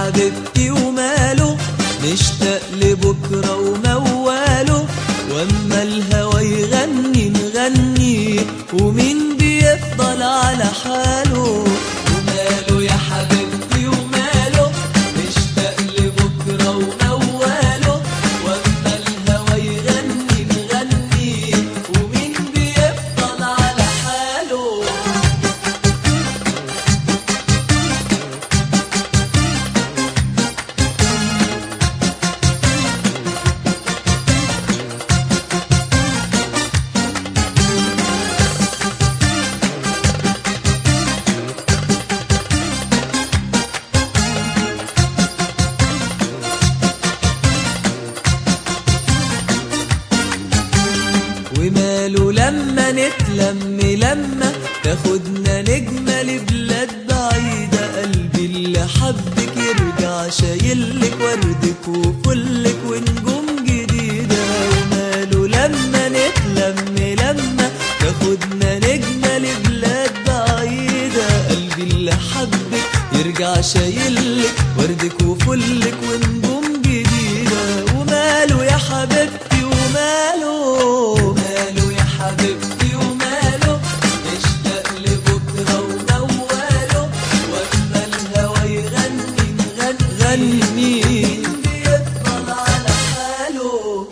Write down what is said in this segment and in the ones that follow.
حبيبتي وماله نشتاق لبكرة ومواله واما الهوى يغني نغني ومين بيفضل على حاله وماله يا حبيبتي وماله نشتاق لبكرة ومواله واما الهوى يغني نغني ومين بيفضل على حاله وماله لما نتلم لما تاخدنا نجمة لبلاد بعيدة قلبي اللي حبك يرجع شايلك وردك وفلك ونجوم جديدة وماله لما نتلم لما تاخدنا نجمة لبلاد بعيدة قلبي اللي حبك يرجع شايلك وردك وفلك ونجوم جديدة وماله يا حبيبتي وماله ماله يا حبيبتي وماله نشتاق لبكرة ومواله واما الهوى يغني نغني مين بيفضل على حاله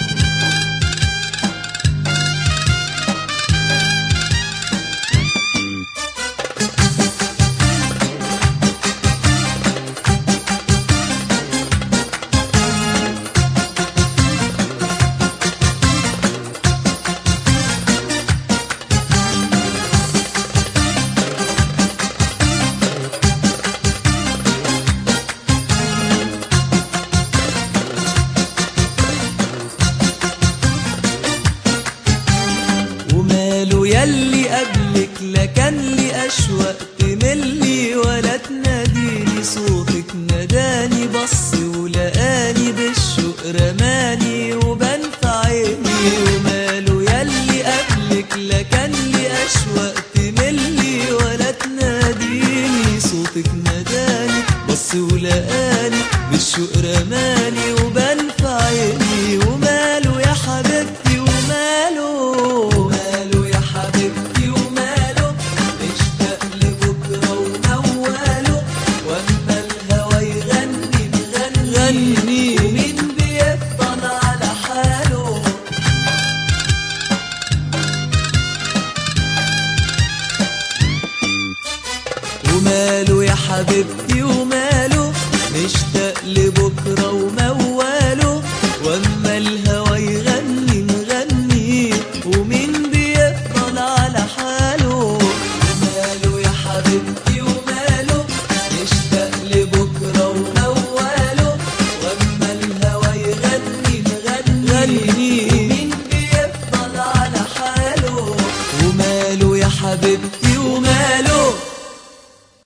وماله يلي قبلك لا كان لي اشواق تملي ولا تناديني صوتك ناداني بص ولقاني بالشوق رماني وبان في عيني وماله يلي قبلك لا كان لي اشواق تملي ولا تناديني صوتك ناداني بص ولقاني بالشوق رماني وبان في عيني وماله يا حبيبتي وماله ماله يا حبيبتي وماله نشتاق لبكرة ومواله واما الهوى يغني نغني